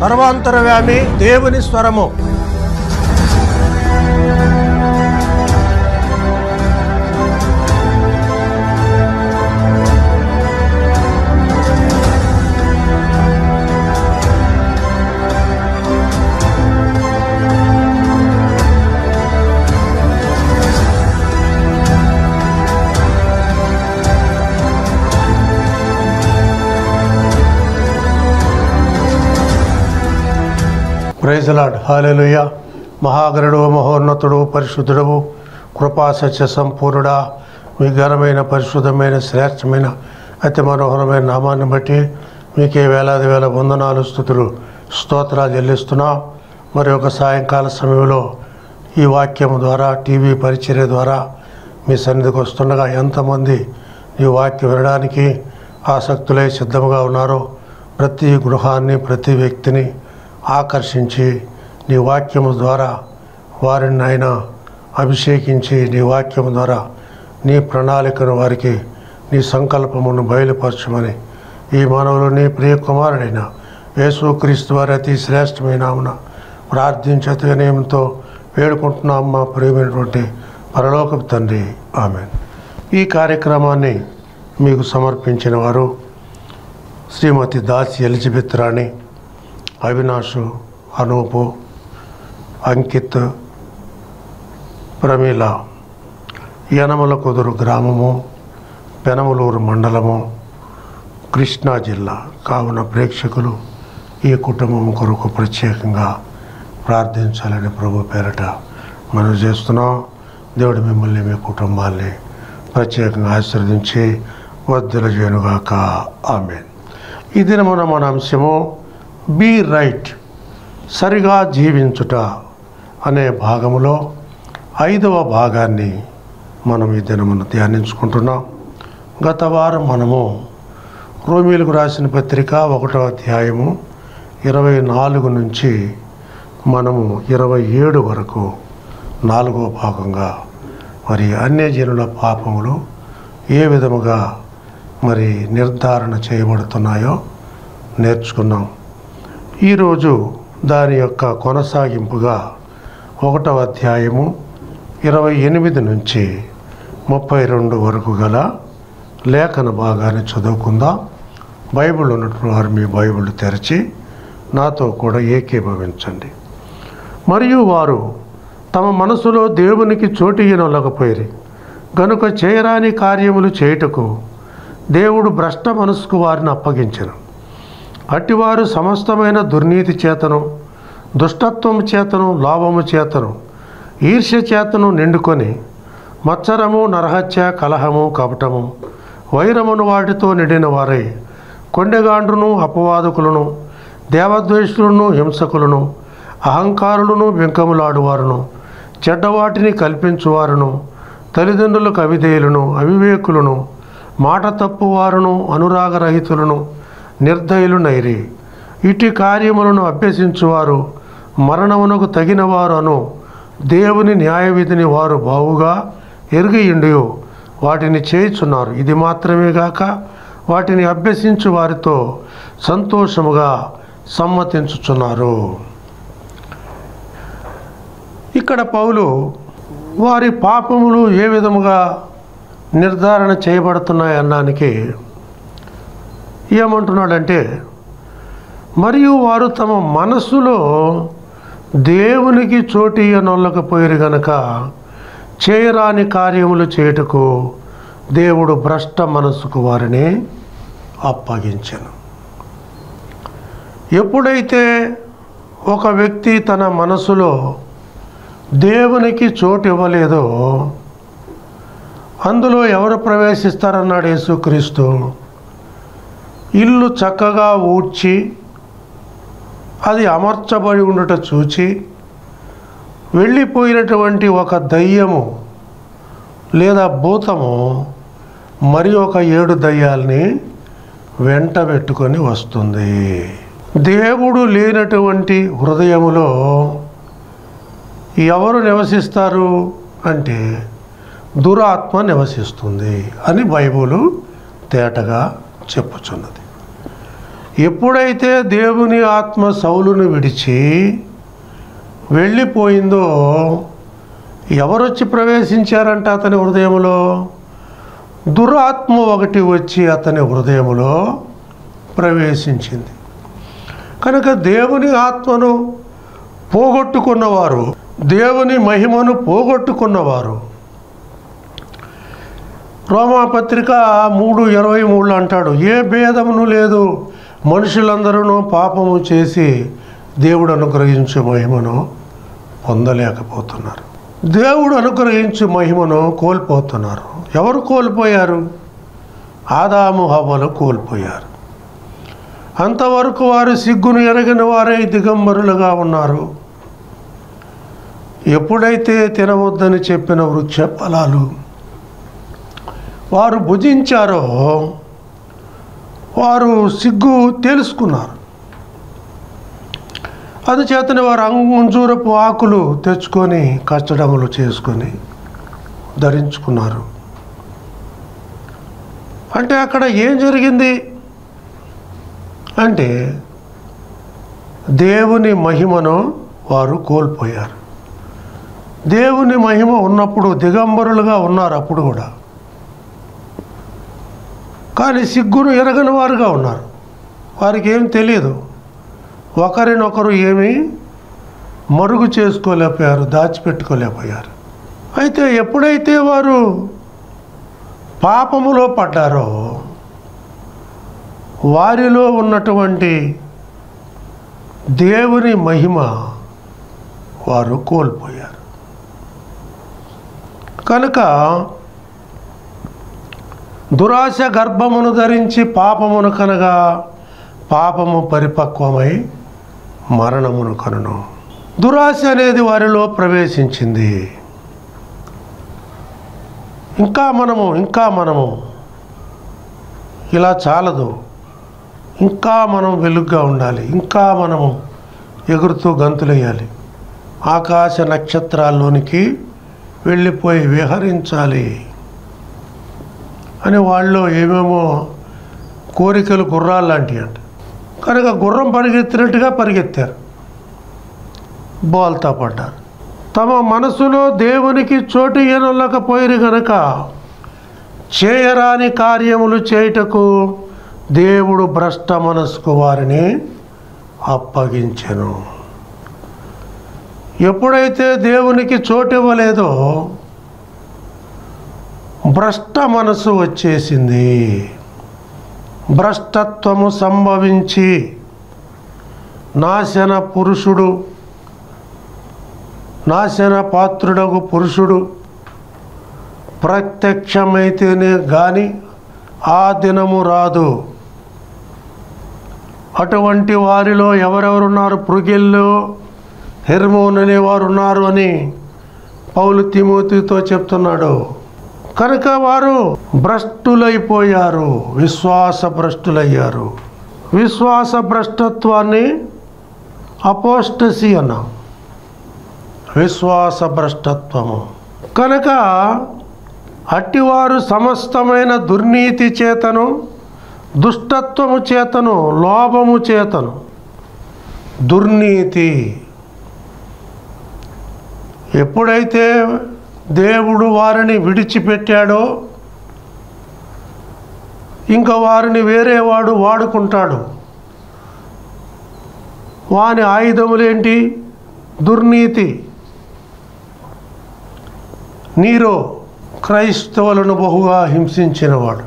సర్వాంతరవ్యామి దేవుని స్వరము ప్రైజలాడ్ హాలెలుయ మహాగరుడు మహోన్నతుడు పరిశుద్ధుడవు కృపా సత్య సంపూర్ణుడా మీ ఘనమైన పరిశుద్ధమైన శ్రేష్టమైన అతి మనోహరమైన నామాన్ని బట్టి మీకే వేలాది వేల వందనాలు స్థుతులు స్తోత్రాలు చెల్లిస్తున్నాం మరి ఒక సాయంకాల సమయంలో ఈ వాక్యం ద్వారా టీవీ పరిచర్య ద్వారా మీ సన్నిధికి వస్తుండగా ఎంతమంది ఈ వాక్యం వినడానికి ఆసక్తులై సిద్ధంగా ఉన్నారో ప్రతి గృహాన్ని ప్రతి వ్యక్తిని ఆకర్షించి నీ వాక్యము ద్వారా వారిని ఆయన అభిషేకించి నీ వాక్యము ద్వారా నీ ప్రణాళికను వారికి నీ సంకల్పమును బయలుపరచమని ఈ మానవులు నీ ప్రియ కుమారుడైన యేసుక్రీస్తు వారి అతి శ్రేష్టమైన నామమున ప్రార్థించే నియమంతో వేడుకుంటున్నాం మా ప్రియమైనటువంటి పరలోకపు తండ్రి ఆమె ఈ కార్యక్రమాన్ని మీకు సమర్పించిన వారు శ్రీమతి దాసి ఎలిజబెత్ రాణి అవినాష్ అనూపు అంకిత్ ప్రమీల యనమల కుదురు గ్రామము పెనమలూరు మండలము కృష్ణా జిల్లా కావున ప్రేక్షకులు ఈ కుటుంబం కొరకు ప్రత్యేకంగా ప్రార్థించాలని ప్రభు పేరట మనం చేస్తున్నాం దేవుడు మిమ్మల్ని మీ కుటుంబాన్ని ప్రత్యేకంగా ఆశీర్వదించి వర్ధల చేయనుగాక ఆమె ఈ దినమున మన అంశము బీ రైట్ సరిగా జీవించుట అనే భాగములో ఐదవ భాగాన్ని మనం ఈ దినమున ధ్యానించుకుంటున్నాం గత వారం మనము రోమిలకు రాసిన పత్రిక ఒకటో అధ్యాయము ఇరవై నాలుగు నుంచి మనము ఇరవై ఏడు వరకు నాలుగో భాగంగా మరి అన్యజనుల పాపములు ఏ విధముగా మరి నిర్ధారణ చేయబడుతున్నాయో నేర్చుకున్నాం ఈరోజు దాని యొక్క కొనసాగింపుగా ఒకటవ అధ్యాయము ఇరవై ఎనిమిది నుంచి ముప్పై రెండు వరకు గల లేఖన భాగాన్ని చదువుకుందాం బైబిల్ ఉన్నటువంటి వారు మీ బైబిల్ తెరిచి నాతో కూడా ఏకీభవించండి మరియు వారు తమ మనసులో దేవునికి చోటు ఇయ్యనొల్లకపోయిరి గనుక చేయరాని కార్యములు చేయుటకు దేవుడు భ్రష్ట మనసుకు వారిని అప్పగించను అట్టివారు సమస్తమైన దుర్నీతి చేతను దుష్టత్వము చేతను లాభము చేతను ఈర్ష్య చేతను నిండుకొని మత్సరము నరహత్య కలహము కపటము వైరమును వాటితో నిండిన వారై కొండెగాండ్రును అపవాదకులను దేవద్వేషులను హింసకులను అహంకారులను వెంకములాడువారును చెడ్డవాటిని కల్పించువారును తల్లిదండ్రులకు అవిధేయులను అవివేకులను మాట తప్పువారును అనురాగరహితులను నిర్దయులునైరి ఇటు కార్యములను అభ్యసించువారు మరణమునకు తగినవారు అను దేవుని న్యాయవిధిని వారు బావుగా ఎరిగియుండి వాటిని చేయుచున్నారు ఇది మాత్రమే గాక వాటిని అభ్యసించు వారితో సంతోషముగా సమ్మతించుచున్నారు ఇక్కడ పౌలు వారి పాపములు ఏ విధముగా నిర్ధారణ చేయబడుతున్నాయి అన్నానికి ఏమంటున్నాడంటే మరియు వారు తమ మనస్సులో దేవునికి చోటు ఇయ్యనొల్లకపోయారు గనక చేయరాని కార్యములు చేయుటకు దేవుడు భ్రష్ట మనసుకు వారిని అప్పగించను ఎప్పుడైతే ఒక వ్యక్తి తన మనసులో దేవునికి చోటు ఇవ్వలేదో అందులో ఎవరు ప్రవేశిస్తారన్నాడు యేసుక్రీస్తు ఇల్లు చక్కగా ఊడ్చి అది అమర్చబడి ఉండట చూచి వెళ్ళిపోయినటువంటి ఒక దయ్యము లేదా భూతము మరి ఒక ఏడు దయ్యాల్ని వెంట పెట్టుకొని వస్తుంది దేవుడు లేనటువంటి హృదయములో ఎవరు నివసిస్తారు అంటే దురాత్మ నివసిస్తుంది అని బైబులు తేటగా చెప్పుచున్నది ఎప్పుడైతే దేవుని ఆత్మ సౌలును విడిచి వెళ్ళిపోయిందో ఎవరొచ్చి ప్రవేశించారంట అతని హృదయంలో దురాత్మ ఒకటి వచ్చి అతని హృదయంలో ప్రవేశించింది కనుక దేవుని ఆత్మను పోగొట్టుకున్నవారు దేవుని మహిమను పోగొట్టుకున్నవారు రోమాపత్రిక మూడు ఇరవై మూడులో అంటాడు ఏ భేదమును లేదు మనుషులందరూ పాపము చేసి దేవుడు అనుగ్రహించే మహిమను పొందలేకపోతున్నారు దేవుడు అనుగ్రహించే మహిమను కోల్పోతున్నారు ఎవరు కోల్పోయారు ఆదాము హవ్వలు కోల్పోయారు అంతవరకు వారు సిగ్గును ఎరగిన వారై దిగంబరులుగా ఉన్నారు ఎప్పుడైతే తినవద్దని చెప్పిన వృక్ష ఫలాలు వారు భుజించారో వారు సిగ్గు తెలుసుకున్నారు అందుచేతనే వారు అంజూరపు ఆకులు తెచ్చుకొని కచ్చడములు చేసుకొని ధరించుకున్నారు అంటే అక్కడ ఏం జరిగింది అంటే దేవుని మహిమను వారు కోల్పోయారు దేవుని మహిమ ఉన్నప్పుడు దిగంబరులుగా ఉన్నారు అప్పుడు కూడా కానీ సిగ్గును ఎరగని వారుగా ఉన్నారు వారికి ఏం తెలియదు ఒకరినొకరు ఏమీ మరుగు చేసుకోలేకపోయారు దాచిపెట్టుకోలేకపోయారు అయితే ఎప్పుడైతే వారు పాపములో పడ్డారో వారిలో ఉన్నటువంటి దేవుని మహిమ వారు కోల్పోయారు కనుక దురాశ గర్భమును ధరించి పాపమును కనగా పాపము పరిపక్వమై మరణమును కనును దురాశ అనేది వారిలో ప్రవేశించింది ఇంకా మనము ఇంకా మనము ఇలా చాలదు ఇంకా మనం వెలుగ్గా ఉండాలి ఇంకా మనము ఎగురుతూ గంతులేయాలి ఆకాశ నక్షత్రాల్లోనికి వెళ్ళిపోయి విహరించాలి అని వాళ్ళలో ఏమేమో కోరికలు గుర్రాలు లాంటివి అంట కనుక గుర్రం పరిగెత్తినట్టుగా పరిగెత్తారు బోల్తా పడ్డారు తమ మనసులో దేవునికి చోటు ఎనలేకపోయిరు గనక చేయరాని కార్యములు చేయుటకు దేవుడు భ్రష్ట మనసుకు వారిని అప్పగించెను ఎప్పుడైతే దేవునికి చోటు ఇవ్వలేదో భ్రష్ట మనసు వచ్చేసింది భ్రష్టత్వము సంభవించి నాశన పురుషుడు నాశన పాత్రుడగు పురుషుడు ప్రత్యక్షమైతేనే గాని ఆ దినము రాదు అటువంటి వారిలో ఎవరెవరున్నారు పృగిల్లో హెర్మోన్ అనేవారు ఉన్నారు అని పౌలు తిమోతితో చెప్తున్నాడు కనుక వారు భ్రష్టులైపోయారు విశ్వాస భ్రష్టులయ్యారు విశ్వాస భ్రష్టత్వాన్ని అపోస్టసి అన్నాం విశ్వాస భ్రష్టత్వము కనుక అట్టివారు సమస్తమైన దుర్నీతి చేతను దుష్టత్వము చేతను లోభము చేతను దుర్నీతి ఎప్పుడైతే దేవుడు వారిని విడిచిపెట్టాడో ఇంకా వారిని వేరే వాడు వాడుకుంటాడు వాని ఆయుధములేంటి దుర్నీతి నీరో క్రైస్తవులను బహుగా హింసించినవాడు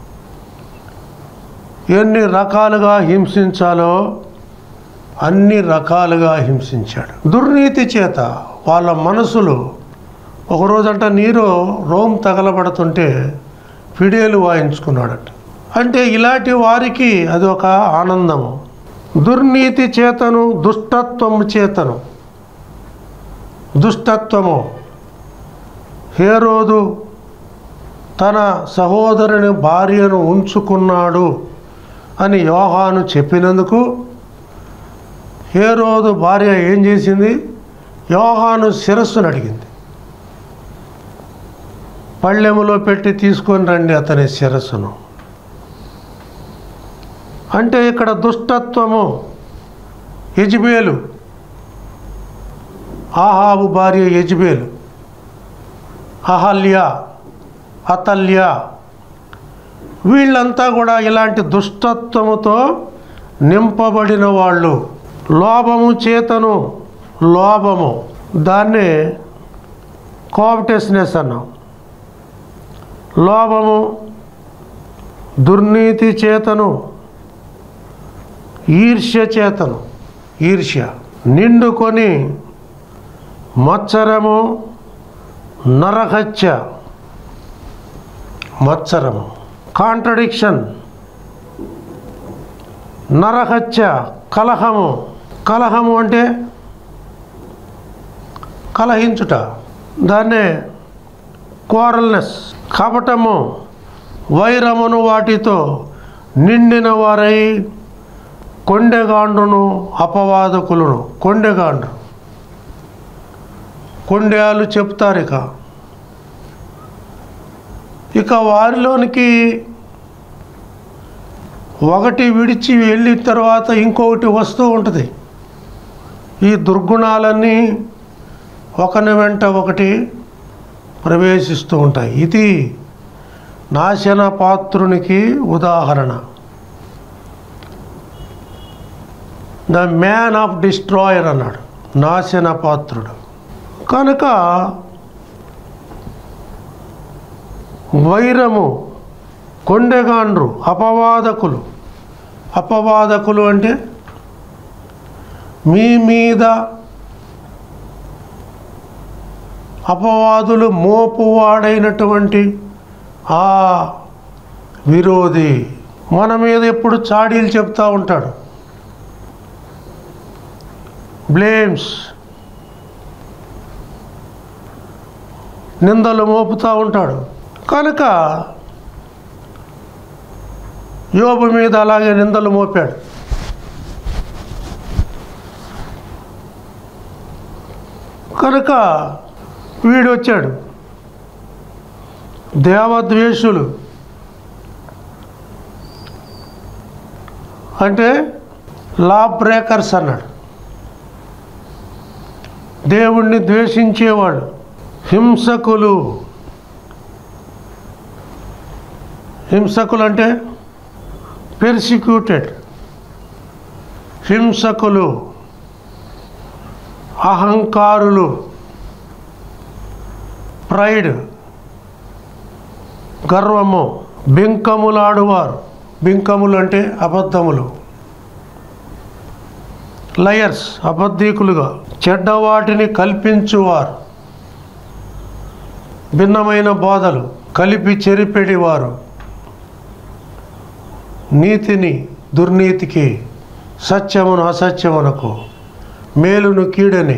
ఎన్ని రకాలుగా హింసించాలో అన్ని రకాలుగా హింసించాడు దుర్నీతి చేత వాళ్ళ మనసులు ఒకరోజంట నీరు రోమ్ తగలబడుతుంటే ఫిడేలు వాయించుకున్నాడట అంటే ఇలాంటి వారికి అది ఒక ఆనందము దుర్నీతి చేతను దుష్టత్వము చేతను దుష్టత్వము హేరోదు తన సహోదరుని భార్యను ఉంచుకున్నాడు అని యోహాను చెప్పినందుకు హేరోదు భార్య ఏం చేసింది యోహాను శిరస్సును అడిగింది పళ్ళెములో పెట్టి తీసుకొని రండి అతని శిరస్సును అంటే ఇక్కడ దుష్టత్వము యజ్బేలు ఆహాబు భార్య యజ్బేలు అహల్య అతల్య వీళ్ళంతా కూడా ఇలాంటి దుష్టత్వముతో నింపబడిన వాళ్ళు లోభము చేతను లోభము దాన్ని కోపటెస్నెస్ అన్నాం లోభము దుర్నీతి చేతను ఈర్ష్య చేతను ఈర్ష్య నిండుకొని మత్సరము నరహత్య మత్సరము కాంట్రడిక్షన్ నరహత్య కలహము కలహము అంటే కలహించుట దాన్నే కోరల్నెస్ కపటము వైరమును వాటితో నిండిన వారై కొండెగాండ్రును అపవాదకులను కొండెగాండ్రు కొండేలు చెప్తారు ఇక ఇక వారిలోనికి ఒకటి విడిచి వెళ్ళిన తర్వాత ఇంకొకటి వస్తూ ఉంటుంది ఈ దుర్గుణాలన్నీ ఒకని వెంట ఒకటి ప్రవేశిస్తూ ఉంటాయి ఇది నాశన పాత్రునికి ఉదాహరణ ద మ్యాన్ ఆఫ్ డిస్ట్రాయర్ అన్నాడు నాశన పాత్రుడు కనుక వైరము కొండెగాండ్రు అపవాదకులు అపవాదకులు అంటే మీ మీద అపవాదులు మోపువాడైనటువంటి ఆ విరోధి మన మీద ఎప్పుడు చాడీలు చెప్తా ఉంటాడు బ్లేమ్స్ నిందలు మోపుతూ ఉంటాడు కనుక యోబు మీద అలాగే నిందలు మోపాడు కనుక వీడు వచ్చాడు దేవద్వేషులు అంటే లా బ్రేకర్స్ అన్నాడు దేవుణ్ణి ద్వేషించేవాళ్ళు హింసకులు హింసకులు అంటే పెర్సిక్యూటెడ్ హింసకులు అహంకారులు ప్రైడ్ గర్వము బింకములాడువారు బింకములు అంటే అబద్ధములు లయర్స్ అబద్ధీకులుగా చెడ్డవాటిని కల్పించువారు భిన్నమైన బోధలు కలిపి చెరిపెడివారు నీతిని దుర్నీతికి సత్యమును అసత్యమునకు మేలును కీడని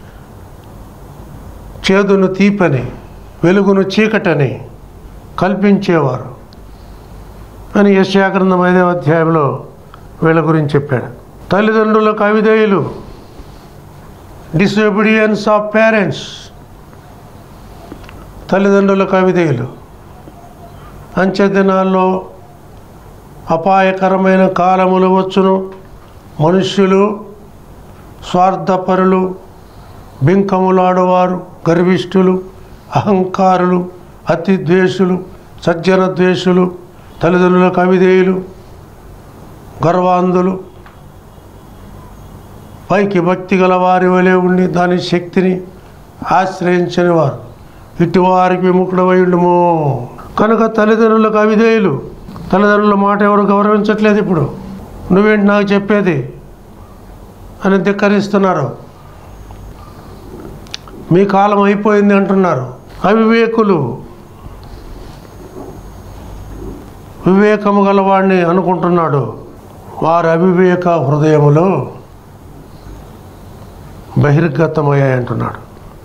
చేదును తీపని వెలుగును చీకటని కల్పించేవారు అని యశాగ్రంథం ఐదవ అధ్యాయంలో వీళ్ళ గురించి చెప్పాడు తల్లిదండ్రులకు అవిధేయులు డిసొబిడియన్స్ ఆఫ్ పేరెంట్స్ తల్లిదండ్రులకు అవిధేయులు అంచె దినాల్లో అపాయకరమైన కాలములు వచ్చును మనుష్యులు స్వార్థపరులు బింకములాడువారు గర్విష్ఠులు అహంకారులు అతి ద్వేషులు సజ్జన ద్వేషులు తల్లిదండ్రులకు అవిధేయులు గర్వాంధులు పైకి భక్తి గల వారి వలె ఉండి దాని శక్తిని ఆశ్రయించని వారు ఇటువారికి విముఖుడవై ఉండుము కనుక తల్లిదండ్రులకు అవిధేయులు తల్లిదండ్రుల మాట ఎవరు గౌరవించట్లేదు ఇప్పుడు నువ్వేంటి నాకు చెప్పేది అని ధిక్కరిస్తున్నారు మీ కాలం అయిపోయింది అంటున్నారు అవివేకులు వివేకము గలవాడిని అనుకుంటున్నాడు వారి అవివేక హృదయములో బహిర్గతమయ్యాయి అంటున్నాడు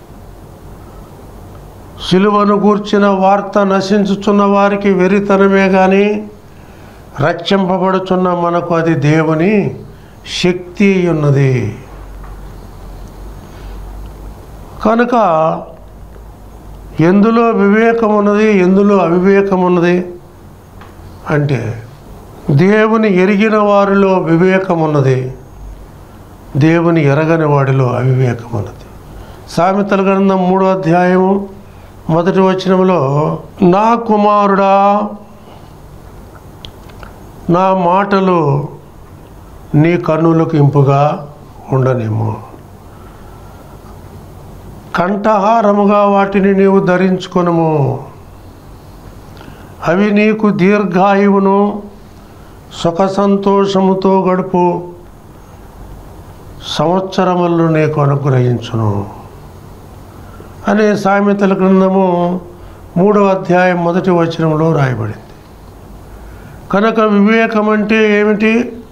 సిలువను గూర్చిన వార్త నశించుచున్న వారికి వెరితనమే కానీ రక్షింపబడుచున్న మనకు అది దేవుని శక్తి ఉన్నది కనుక ఎందులో వివేకం ఉన్నది ఎందులో అవివేకం ఉన్నది అంటే దేవుని ఎరిగిన వారిలో వివేకం ఉన్నది దేవుని ఎరగని వాడిలో అవివేకం ఉన్నది సామెతల గ్రంథం మూడో అధ్యాయము మొదటి వచనంలో నా కుమారుడా నా మాటలు నీ కన్నులకు ఇంపుగా ఉండనేమో కంఠహారముగా వాటిని నీవు ధరించుకొనుము అవి నీకు దీర్ఘాయువును సుఖ సంతోషముతో గడుపు సంవత్సరములను నీకు అనుగ్రహించును అనే సామెతల గ్రంథము మూడవ అధ్యాయం మొదటి వచనంలో రాయబడింది కనుక వివేకం అంటే ఏమిటి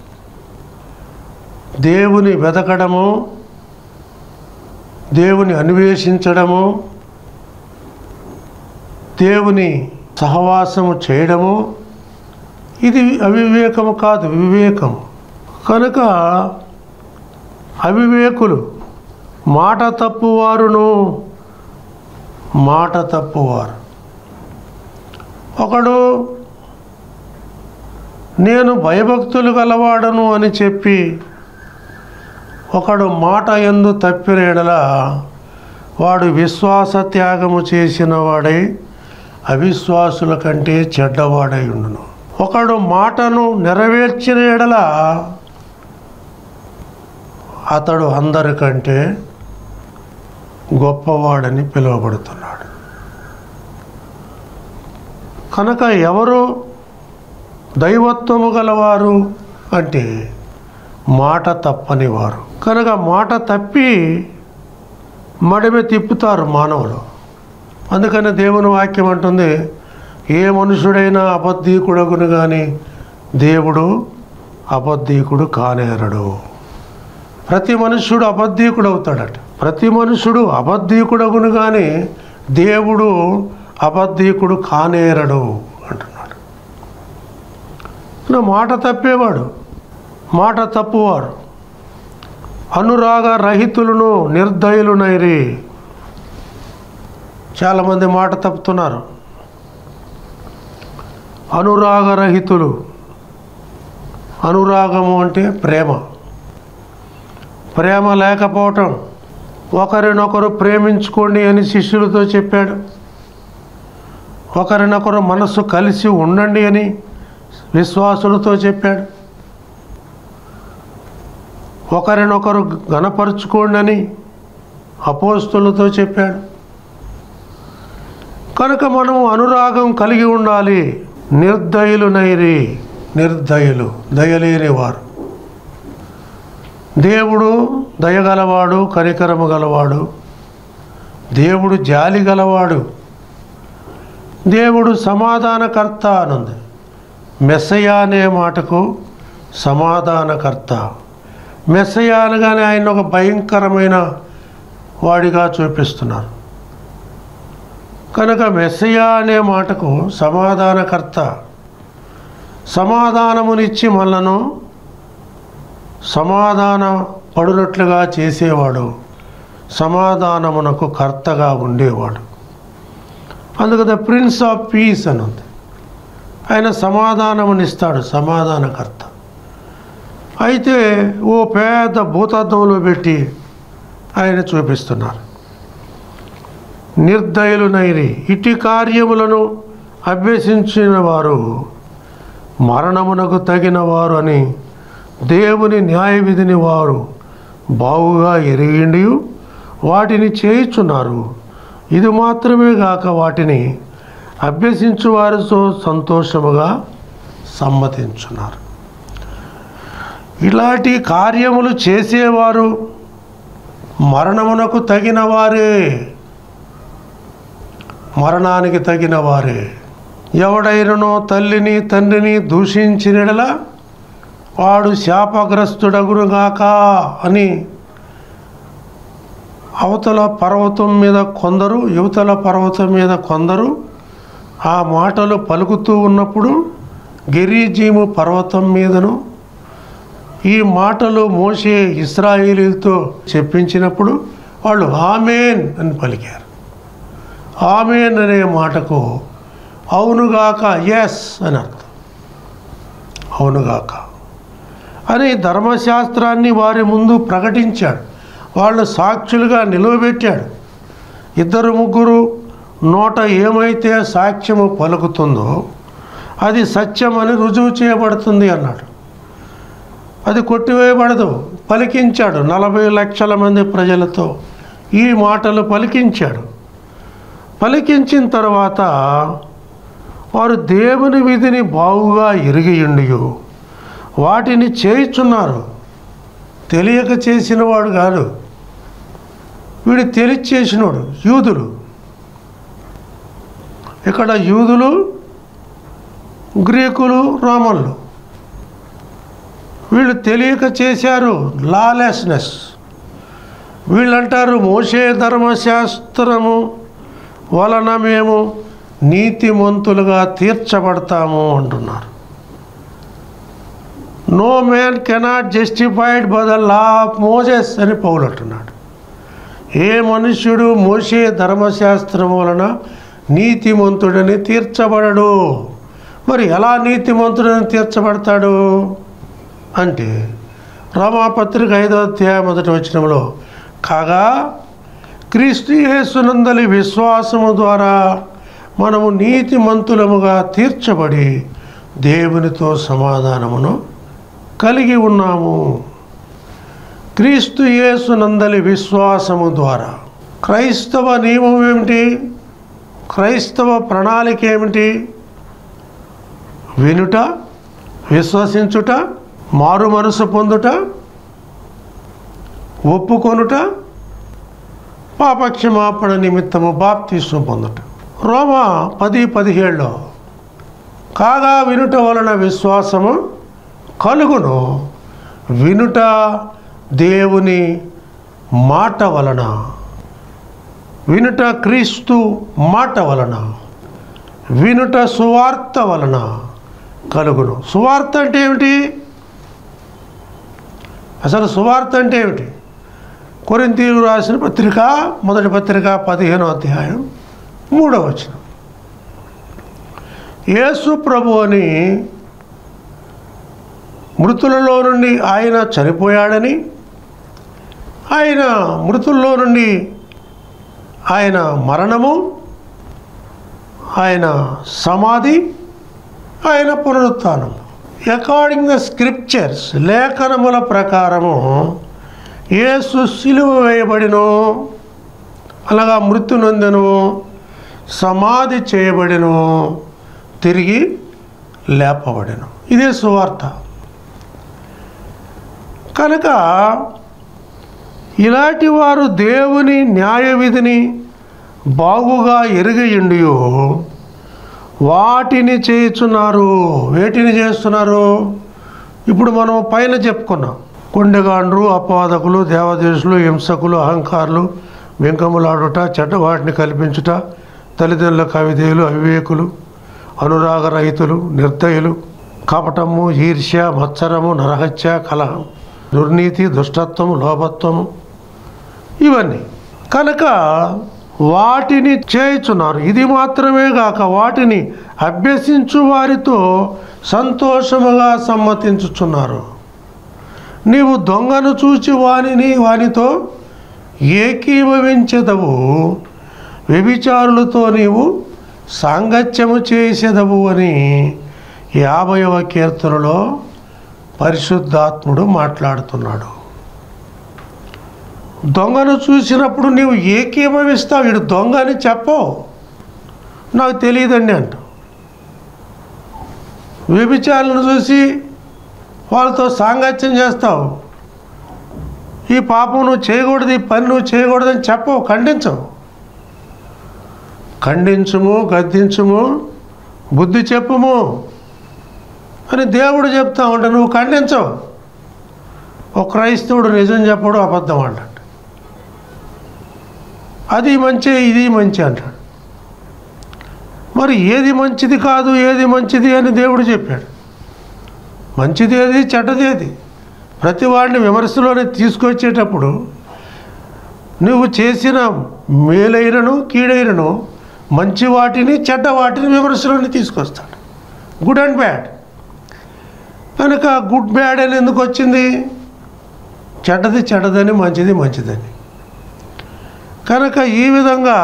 దేవుని వెతకడము దేవుని అన్వేషించడము దేవుని సహవాసము చేయడము ఇది అవివేకము కాదు వివేకం కనుక అవివేకులు మాట తప్పువారును మాట తప్పువారు ఒకడు నేను భయభక్తులు గలవాడను అని చెప్పి ఒకడు మాట ఎందు తప్పిన ఎడల వాడు విశ్వాస త్యాగము చేసిన వాడై అవిశ్వాసుల కంటే చెడ్డవాడై ఉండును ఒకడు మాటను నెరవేర్చిన ఎడల అతడు అందరికంటే గొప్పవాడని పిలువబడుతున్నాడు కనుక ఎవరు దైవత్వము గలవారు అంటే మాట తప్పని వారు కనుక మాట తప్పి మడిమ తిప్పుతారు మానవులు అందుకని దేవుని వాక్యం అంటుంది ఏ మనుషుడైనా అబద్ధీకుడగును కానీ దేవుడు అబద్ధీకుడు కానేరడు ప్రతి మనుష్యుడు అబద్ధీకుడు అవుతాడట ప్రతి మనుషుడు అబద్ధీకుడగును కానీ దేవుడు అబద్ధీకుడు కానేరడు అంటున్నాడు నా మాట తప్పేవాడు మాట తప్పువారు అనురాగ రహితులను నిర్దయులునైరి చాలామంది మాట తప్పుతున్నారు అనురాగరహితులు అనురాగము అంటే ప్రేమ ప్రేమ లేకపోవటం ఒకరినొకరు ప్రేమించుకోండి అని శిష్యులతో చెప్పాడు ఒకరినొకరు మనస్సు కలిసి ఉండండి అని విశ్వాసులతో చెప్పాడు ఒకరినొకరు గణపరుచుకోండి అని అపోస్తులతో చెప్పాడు కనుక మనం అనురాగం కలిగి ఉండాలి నిర్దయులు నైరి నిర్దయులు దయలేని వారు దేవుడు దయగలవాడు కనికరము గలవాడు దేవుడు జాలి గలవాడు దేవుడు సమాధానకర్త అనుంది మెస్సయ అనే మాటకు సమాధానకర్త మెస్సయ అనగానే ఆయన ఒక భయంకరమైన వాడిగా చూపిస్తున్నారు కనుక మెస్సయ అనే మాటకు సమాధానకర్త సమాధానమునిచ్చి మనలను సమాధాన పడునట్లుగా చేసేవాడు సమాధానమునకు కర్తగా ఉండేవాడు అందుకు ద ప్రిన్స్ ఆఫ్ పీస్ అని ఉంది ఆయన సమాధానమునిస్తాడు సమాధానకర్త అయితే ఓ పేద భూతత్వంలో పెట్టి ఆయన చూపిస్తున్నారు నిర్దయులు నైరి ఇటు కార్యములను అభ్యసించిన వారు మరణమునకు తగిన వారు అని దేవుని న్యాయ విధిని వారు బాగుగా ఎరిగిండి వాటిని చేయుచున్నారు ఇది మాత్రమే గాక వాటిని అభ్యసించు వారితో సంతోషముగా సమ్మతించున్నారు ఇలాంటి కార్యములు చేసేవారు మరణమునకు తగిన వారే మరణానికి తగిన వారే ఎవడైననో తల్లిని తండ్రిని దూషించినడలా వాడు శాపగ్రస్తుడగురుగాక అని అవతల పర్వతం మీద కొందరు యువతల పర్వతం మీద కొందరు ఆ మాటలు పలుకుతూ ఉన్నప్పుడు గిరిజీము పర్వతం మీదను ఈ మాటలు మోసే ఇస్రాయేలీలతో చెప్పించినప్పుడు వాళ్ళు ఆమెన్ అని పలికారు ఆమెన్ అనే మాటకు అవునుగాక ఎస్ అని అర్థం అవునుగాక అని ధర్మశాస్త్రాన్ని వారి ముందు ప్రకటించాడు వాళ్ళు సాక్షులుగా నిలువబెట్టాడు ఇద్దరు ముగ్గురు నోట ఏమైతే సాక్ష్యము పలుకుతుందో అది సత్యమని రుజువు చేయబడుతుంది అన్నాడు అది కొట్టివేయబడదు పలికించాడు నలభై లక్షల మంది ప్రజలతో ఈ మాటలు పలికించాడు పలికించిన తర్వాత వారు దేవుని విధిని బావుగా ఎరిగియుండి వాటిని చేయుచున్నారు తెలియక చేసిన వాడు కాదు వీడు తెలిసి చేసినోడు యూదులు ఇక్కడ యూదులు గ్రీకులు రోమన్లు వీళ్ళు తెలియక చేశారు లాలెస్నెస్ వీళ్ళంటారు మోసే ధర్మశాస్త్రము వలన మేము నీతిమంతులుగా తీర్చబడతాము అంటున్నారు no man cannot justified by the law of Moses అని పౌలు అంటున్నాడు ఏ మనుష్యుడు మోసే ధర్మశాస్త్రం వలన నీతిమంతుడని తీర్చబడడు మరి ఎలా నీతిమంతుడని తీర్చబడతాడు అంటే రోమాపత్రిక ఐదో అధ్యాయ మొదటి వచనంలో కాగా క్రీస్తు యేసునందలి విశ్వాసము ద్వారా మనము నీతిమంతులముగా తీర్చబడి దేవునితో సమాధానమును కలిగి ఉన్నాము క్రీస్తు యేసునందలి విశ్వాసము ద్వారా క్రైస్తవ నియమం ఏమిటి క్రైస్తవ ప్రణాళిక ఏమిటి వినుట విశ్వసించుట మారు మనసు పొందుట ఒప్పుకొనుట పాపక్షమాపణ నిమిత్తము బాప్తీసం పొందుట రోమా పది పదిహేడులో కాగా వినుట వలన విశ్వాసము కలుగును వినుట దేవుని మాట వలన వినుట క్రీస్తు మాట వలన వినుట సువార్త వలన కలుగును సువార్త అంటే ఏమిటి అసలు సువార్త అంటే ఏమిటి కొరింతీరు రాసిన పత్రిక మొదటి పత్రిక పదిహేనో అధ్యాయం మూడవ వచనం యేసు ప్రభు అని మృతులలో నుండి ఆయన చనిపోయాడని ఆయన మృతుల్లో నుండి ఆయన మరణము ఆయన సమాధి ఆయన పునరుత్థానం అకార్డింగ్ ద స్క్రిప్చర్స్ లేఖనముల ప్రకారము యేసు సిలువ వేయబడిను అలాగా మృత్యు నొందెను సమాధి చేయబడిను తిరిగి లేపబడెను ఇదే సువార్త కనుక ఇలాంటి వారు దేవుని న్యాయ విధిని బాగుగా ఎరిగియుండియో వాటిని చేయుచున్నారు వేటిని చేస్తున్నారు ఇప్పుడు మనం పైన చెప్పుకున్నాం కొండగాండ్రు అపవాదకులు దేవదేశులు హింసకులు అహంకారులు వెంకములాడుట చెడ్డ వాటిని కల్పించుట తల్లిదండ్రుల కవిదేయులు అవివేకులు అనురాగరహితులు నిర్దయులు కపటము ఈర్ష్య మత్సరము నరహత్య కలహం దుర్నీతి దుష్టత్వము లోభత్వము ఇవన్నీ కనుక వాటిని చేయుచున్నారు ఇది మాత్రమే కాక వాటిని అభ్యసించు వారితో సంతోషముగా సమ్మతించుచున్నారు నీవు దొంగను చూచి వానిని వానితో ఏకీభవించదవు వ్యభిచారులతో నీవు సాంగత్యము చేసేదవు అని యాభైవ కీర్తనలో పరిశుద్ధాత్ముడు మాట్లాడుతున్నాడు దొంగను చూసినప్పుడు నీవు ఏకీభవిస్తావు వీడు దొంగ అని చెప్పవు నాకు తెలియదండి అంట వ్యభిచారులను చూసి వాళ్ళతో సాంగత్యం చేస్తావు ఈ పాపం నువ్వు చేయకూడదు ఈ పని నువ్వు చేయకూడదని చెప్పవు ఖండించవు ఖండించుము గద్దించుము బుద్ధి చెప్పుము అని దేవుడు చెప్తా ఉంటే నువ్వు ఖండించవు ఒక క్రైస్తవుడు నిజం చెప్పడు అబద్ధం అంటాడు అది మంచి ఇది మంచి అంటాడు మరి ఏది మంచిది కాదు ఏది మంచిది అని దేవుడు చెప్పాడు మంచిది ఏది చెడ్డది ఏది ప్రతి వాడిని విమర్శలోనే తీసుకొచ్చేటప్పుడు నువ్వు చేసిన మేలైనను కీడైనను మంచి వాటిని చెడ్డ వాటిని విమర్శలోనే తీసుకొస్తాడు గుడ్ అండ్ బ్యాడ్ కనుక గుడ్ బ్యాడ్ అని ఎందుకు వచ్చింది చెడ్డది చెడ్డదని మంచిది మంచిదని కనుక ఈ విధంగా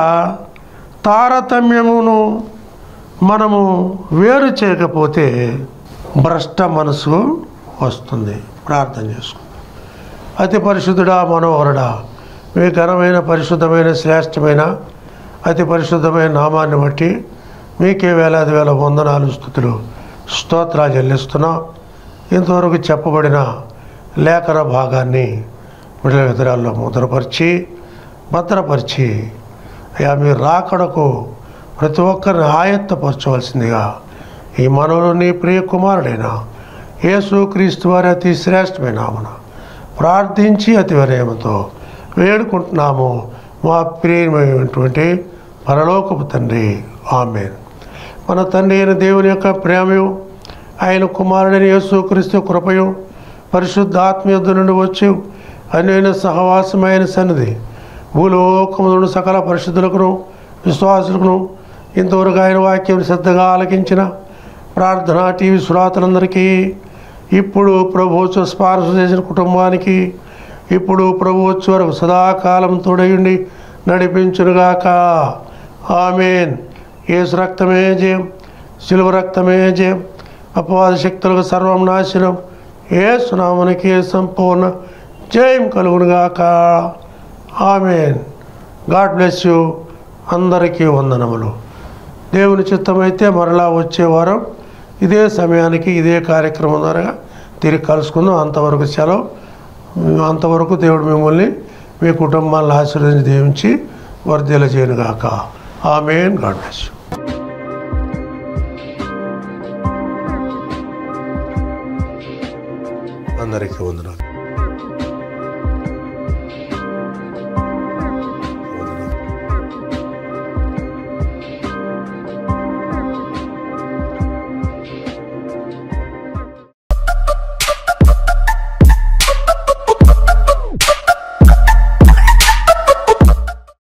తారతమ్యమును మనము వేరు చేయకపోతే భ్రష్ట మనసు వస్తుంది ప్రార్థన చేసుకుందాం అతి పరిశుద్ధుడా మనోహరుడా మీ ఘనమైన పరిశుద్ధమైన శ్రేష్టమైన అతి పరిశుద్ధమైన నామాన్ని బట్టి మీకే వేలాది వేల వందనాలు స్థుతులు స్తోత్రాలు చెల్లిస్తున్నాం ఇంతవరకు చెప్పబడిన లేఖన భాగాన్ని మిడిల వితరాల్లో ముద్రపరిచి భద్రపరిచి అయ్యా మీ రాకడకు ప్రతి ఒక్కరిని ఆయత్తపరచవలసిందిగా ఈ మనలోని ప్రియ కుమారుడైన యేసు క్రీస్తు వారి అతి శ్రేష్టమైన నామన ప్రార్థించి అతి వినయంతో వేడుకుంటున్నాము మా ప్రియమైనటువంటి పరలోకపు తండ్రి ఆమె మన తండ్రి అయిన దేవుని యొక్క ప్రేమయు ఆయన కుమారుడైన యేసుక్రీస్తు కృపయు పరిశుద్ధాత్మయుద్ధ నుండి వచ్చి అన్యైన సహవాసమైన సన్నిధి భూలోకములను సకల పరిశుద్ధులకును విశ్వాసులకును ఇంతవరకు ఆయన వాక్యం శ్రద్ధగా ఆలకించిన ప్రార్థన టీవీ శ్రోతలందరికీ ఇప్పుడు ప్రభు స్పార్శ చేసిన కుటుంబానికి ఇప్పుడు ప్రభు వచ్చే వరకు సదాకాలం తోడయుండి నడిపించునుగాక ఆమెన్ ఏసు రక్తమే జయం శిలువ రక్తమే జయం అపవాద శక్తులకు సర్వం నాశనం ఏ సునామనికి సంపూర్ణ జయం కలుగునుగాక ఆమెన్ గాడ్ బ్లెస్ యూ అందరికీ వందనములు దేవుని చిత్తమైతే మరలా వచ్చే వారం ఇదే సమయానికి ఇదే కార్యక్రమం ద్వారా తిరిగి కలుసుకుందాం అంతవరకు సెలవు అంతవరకు దేవుడు మిమ్మల్ని మీ కుటుంబాలను ఆశీర్వదించి దీవించి వర్ధల చేయనుగాక ఆమెన్ గాడ్ బ్లెస్ యూ అందరికీ వందనాలు